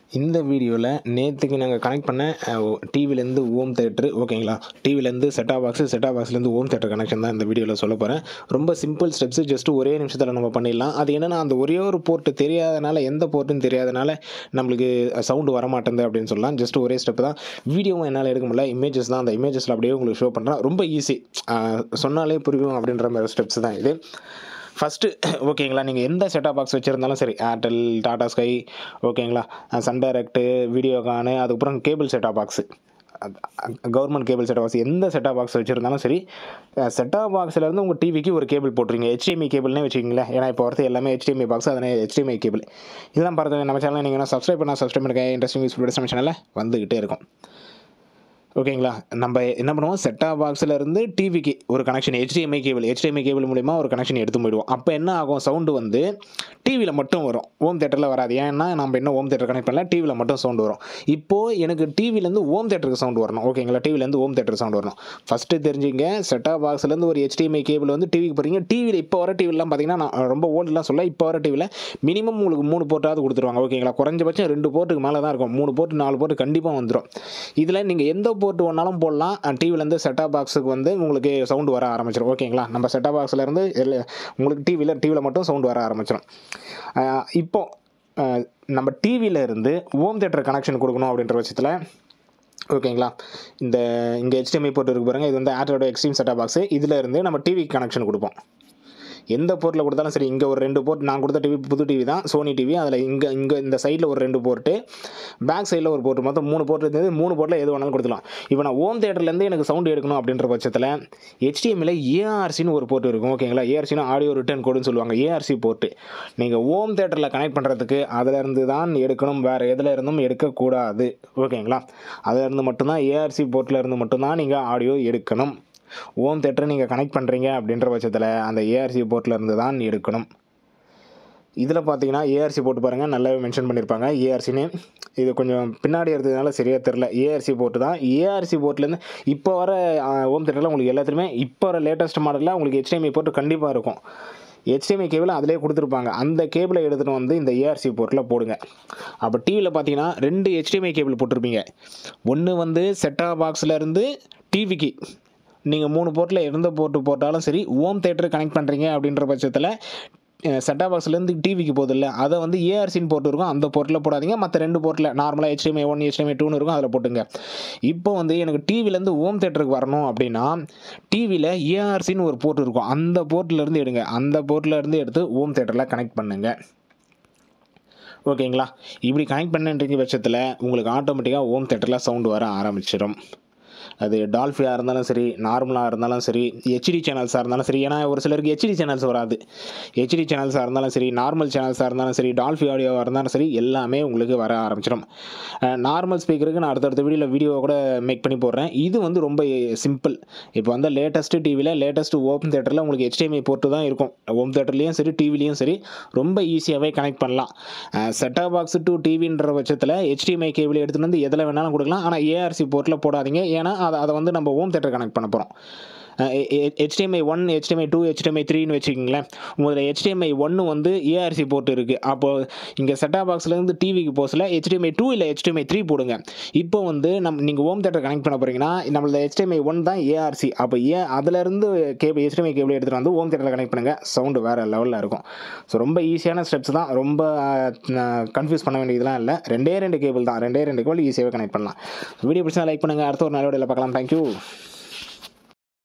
இந்த வீடியோவில் நேற்றுக்கு நாங்கள் கனெக்ட் பண்ண டிவிலேருந்து ஓம் தேட்ரு ஓகேங்களா டிவிலேருந்து செட்டா பாக்ஸு செட்டா பாக்ஸ்லேருந்து ஓம் தேட்டர் கனெக்ஷன் தான் இந்த வீடியோவில் சொல்ல போகிறேன் ரொம்ப சிம்பிள் ஸ்டெப்ஸு ஜஸ்ட் ஒரே நிமிஷத்தில் நம்ம பண்ணிடலாம் அது என்னென்னா அந்த ஒரே ஒரு போர்ட்டு தெரியாதனால எந்த போர்ட்டுன்னு தெரியாதனால நம்மளுக்கு சவுண்டு வரமாட்டேங்குது அப்படின்னு சொல்லலாம் ஜஸ்ட் ஒரே ஸ்டெப் தான் வீடியோவும் என்னால் எடுக்க முடியல இமேஜஸ் தான் அந்த இமேஜஸில் அப்படியே உங்களுக்கு ஷோ பண்ணுறேன் ரொம்ப ஈஸி சொன்னாலே புரியும் அப்படின்ற மாதிரி ஸ்டெப்ஸ் தான் இது ஃபஸ்ட்டு ஓகேங்களா நீங்கள் எந்த செட்டா பாக்ஸ் வச்சுருந்தாலும் சரி ஏர்டெல் டாடா ஸ்கை ஓகேங்களா சன் டைரக்ட்டு வீடியோகானு அதுக்கப்புறம் cable set top box government cable set top box எந்த செட்டா பாக்ஸ் வச்சுருந்தாலும் சரி செட்டா பாக்ஸ்லேருந்து உங்கள் டிவிக்கு ஒரு கேபிள் போட்டுருங்க HDMI கேபிள்னே வச்சுக்கிங்களேன் ஏன்னா இப்போ வரது எல்லாமே HDMI பாக்ஸ் அதனால் HDMI கேபிள் இதெல்லாம் பார்த்து நம்ம சேனல் நீங்கள் சப்ஸ்கிரைப் பண்ணால் சப்ஸ்கிரைப் பண்ணுங்க இன்ட்ரெஸ்டிங் யூஸ் நம்ம சேனலில் வந்துக்கிட்டே இருக்கும் ஓகேங்களா நம்ம என்ன பண்ணுவோம் செட்டா பாக்ஸில் இருந்து டிவிக்கு ஒரு connection HDMI cable HDMI cable மூலிமா ஒரு கனெக்ஷன் எடுத்து போயிடுவோம் அப்போ என்ன ஆகும் சவுண்டு வந்து டிவியில் மட்டும் வரும் ஹோம் தேட்டரில் வராது ஏன்னா நம்ம என்ன ஹோம் தேட்டர் கனெக்ட் பண்ணல டிவியில் மட்டும் சவுண்டு வரும் இப்போது எனக்கு டிவிலேருந்து ஹோம் தேட்டருக்கு சவுண்டு வரணும் ஓகேங்களா டிவிலேருந்து ஹோம் தேட்டருக்கு சவுண்டு வரணும் ஃபஸ்ட்டு தெரிஞ்சுங்க செட்டா பாக்ஸ்லேருந்து ஒரு HDMI கேபிள் வந்து டிவிக்கு போகிறீங்க டிவியில் இப்போ வர டிவிலாம் பார்த்தீங்கன்னா நான் ரொம்ப ஓல்டுலாம் சொல்ல இப்போ வர டிவியில் மினிமம் உங்களுக்கு மூணு போர்ட்டாவது கொடுத்துருவாங்க ஓகேங்களா குறைஞ்சபட்சம் ரெண்டு போர்ட்டுக்கு மேலே தான் இருக்கும் மூணு போர்ட்டு நாலு போர்ட்டு கண்டிப்பாக வந்துடும் இதில் நீங்கள் எந்த போர்ட்டு ஒன்றாலும் போடலாம் டிவிலேருந்து செட்டா பாக்ஸுக்கு வந்து உங்களுக்கு சவுண்டு வர ஆரம்பிச்சிடும் ஓகேங்களா நம்ம செட்டா பாக்ஸ்லேருந்து உங்களுக்கு டிவியில் டிவியில் மட்டும் சவுண்டு வர ஆரம்பிச்சிடும் அஹ் இப்போ அஹ் நம்ம டிவியில் இருந்து ஹோம் தேட்டர் கனெக்ஷன் கொடுக்கணும் அப்படின்ற பட்சத்தில் ஓகேங்களா இந்த இங்கே HDMI போர்ட் இருக்கு பாருங்க இது வந்து ஏர்டெலோட எக்ஸ்ட்ரீம் செட்டா பாக்ஸு இதில் இருந்து நம்ம டிவி கனெக்ஷன் கொடுப்போம் எந்த போர்ட்டில் கொடுத்தாலும் சரி இங்கே ஒரு ரெண்டு போர்ட் நான் கொடுத்த டிவி புது டிவி தான் சோனி டிவி அதில் இங்கே இங்கே இந்த சைடில் ஒரு ரெண்டு போர்ட்டு பேக் சைடில் ஒரு போர்ட்டு மொத்தம் மூணு போர்ட் இருந்தது மூணு போர்ட்டில் எது வேணாலும் கொடுத்துலாம் இப்போ நான் ஹோம் தேட்டர்லேருந்து எனக்கு சவுண்ட் எடுக்கணும் அப்படின்ற பட்சத்தில் ஹெச்டிஎம்மில் ஏஆர்சின்னு ஒரு போர்ட் இருக்கும் ஓகேங்களா ஏஆர்சினா ஆடியோ ரிட்டர்ன் கோடுன்னு சொல்லுவாங்க ஏஆர்சி போர்ட்டு நீங்கள் ஹோம் தேட்டரில் கனெக்ட் பண்ணுறதுக்கு அதிலேருந்து தான் எடுக்கணும் வேறு எதில் இருந்தும் எடுக்கக்கூடாது ஓகேங்களா அதிலேருந்து மட்டும்தான் ஏஆர்சி போர்ட்டில் இருந்து மட்டும்தான் நீங்கள் ஆடியோ எடுக்கணும் ஹோம் தேட்டரை நீங்கள் கனெக்ட் பண்ணுறீங்க அப்படின்ற பட்சத்தில் அந்த ஏஆர்சி போர்ட்டில் இருந்து தான் எடுக்கணும் இதில் பார்த்தீங்கன்னா ஏஆர்சி போட்டு பாருங்கள் நல்லாவே மென்ஷன் பண்ணியிருப்பாங்க ஏஆர்சின்னு இது கொஞ்சம் பின்னாடி எடுத்ததுனால சரியாக தெரில ஏஆர்சி போட்டு தான் ஏஆர்சி போர்ட்லேருந்து இப்போ வர ஹோம் தேட்டரில் உங்களுக்கு எல்லாத்துலேயுமே இப்போ வர லேட்டஸ்ட் மாடலில் உங்களுக்கு HDMI போட்டு கண்டிப்பாக இருக்கும் HDMI கேபிள் அதிலே கொடுத்துருப்பாங்க அந்த கேபிளை எடுத்துகிட்டு வந்து இந்த ஏஆர்சி போர்ட்டில் போடுங்க அப்போ டிவியில் பார்த்தீங்கன்னா ரெண்டு HDMI கேபிள் போட்டிருப்பீங்க ஒன்று வந்து செட்டா பாக்ஸ்லேருந்து டிவிக்கு நீங்கள் மூணு போர்ட்டில் எந்த போர்ட்டு போட்டாலும் சரி ஹோம் தேட்டர் கனெக்ட் பண்ணுறீங்க அப்படின்ற பட்சத்தில் செட்டா பாக்ஸ்லேருந்து டிவிக்கு போகுது இல்லை அதை வந்து ஏஆர்சின்னு போட்டு இருக்கும் அந்த போர்ட்டில் போடாதீங்க மற்ற ரெண்டு போர்ட்டில் நார்மலாக HDMI ஒன் HDMI டூன்னு இருக்கும் அதில் போட்டுங்க இப்போ வந்து எனக்கு டிவிலேருந்து ஹோம் தேட்டருக்கு வரணும் அப்படின்னா டிவியில் ஏஆர்சின்னு ஒரு போர்ட் இருக்கும் அந்த போர்ட்லேருந்து எடுங்க அந்த போர்ட்லேருந்து எடுத்து ஹோம் தேட்டரில் கனெக்ட் பண்ணுங்கள் ஓகேங்களா இப்படி கனெக்ட் பண்ணுறீங்க பட்சத்தில் உங்களுக்கு ஆட்டோமேட்டிக்காக ஹோம் தேட்டரில் சவுண்டு வர ஆரம்பிச்சிடும் அது டால்ஃபியாக இருந்தாலும் சரி நார்மலாக இருந்தாலும் சரி ஹெச்டி சேனல்ஸாக இருந்தாலும் சரி ஏன்னா ஒரு சிலருக்கு ஹெச்டி சேனல்ஸ் வராது ஹெச்டி சேனல்ஸாக இருந்தாலும் சரி நார்மல் சேனல்ஸாக இருந்தாலும் சரி டால்ஃபி ஆடியோவாக இருந்தாலும் சரி எல்லாமே உங்களுக்கு வர ஆரம்பிச்சிடும் நார்மல் ஸ்பீக்கருக்கு நான் அடுத்தடுத்த வீடியோவில் வீடியோவை கூட மேக் பண்ணி போடுறேன் இது வந்து ரொம்ப சிம்பிள் இப்போ வந்து லேட்டஸ்ட்டு டிவியில் லேட்டஸ்ட் ஓப்பன் தேட்டரில் உங்களுக்கு HDMI போர்ட்டு தான் இருக்கும் ஹோம் தேட்டர்லேயும் சரி டிவிலையும் சரி ரொம்ப ஈஸியாகவே கனெக்ட் பண்ணலாம் செட்டா பாக்ஸ் டு டிவின்ற பட்சத்தில் HDMI கேபிள் எடுத்துகிட்டு வந்து எதில் வேணாலும் கொடுக்கலாம் ஆனால் ஏஆர்சி போர்ட்டில் போடாதீங்க ஏன்னா அதை அதை வந்து நம்ம ஹோம் தேட்டர் கனெக்ட் பண்ண போகிறோம் HDMI one HDMI two HDMI த்ரீன்னு வச்சுக்கிங்களேன் முதல்ல HDMI ஒன்று வந்து ஏஆர்சி போர்ட் இருக்குது அப்போது இங்கே செட்டா பாக்ஸ்லேருந்து டிவிக்கு போஸில் HDMI டூ இல்லை HDMI த்ரீ போடுங்க இப்போ வந்து நம் நீங்கள் ஹோம் தேட்டர் கனெக்ட் பண்ண போகிறீங்கன்னா நம்மளோட HDMI ஒன் தான் ஏஆர்சி அப்போ ஏ அதுலேருந்து கேபிள் HDMI கேபிள் எடுத்துகிட்டு வந்து ஹோம் தேட்டரில் கனெக்ட் பண்ணுங்கள் சவுண்டு வேறு லெவலில் இருக்கும் ஸோ ரொம்ப ஈஸியான ஸ்டெப்ஸ் தான் ரொம்ப கன்ஃபியூஸ் பண்ண வேண்டியதெல்லாம் இல்லை ரெண்டே ரெண்டு கேபிள் தான் ரெண்டே ரெண்டு கேபிள் ஈஸியாகவே கனெக்ட் பண்ணலாம் வீடியோ பிடிச்சா லைக் பண்ணுங்கள் அடுத்த ஒரு நல்ல வீடியோவில் பார்க்கலாம் தேங்க்யூ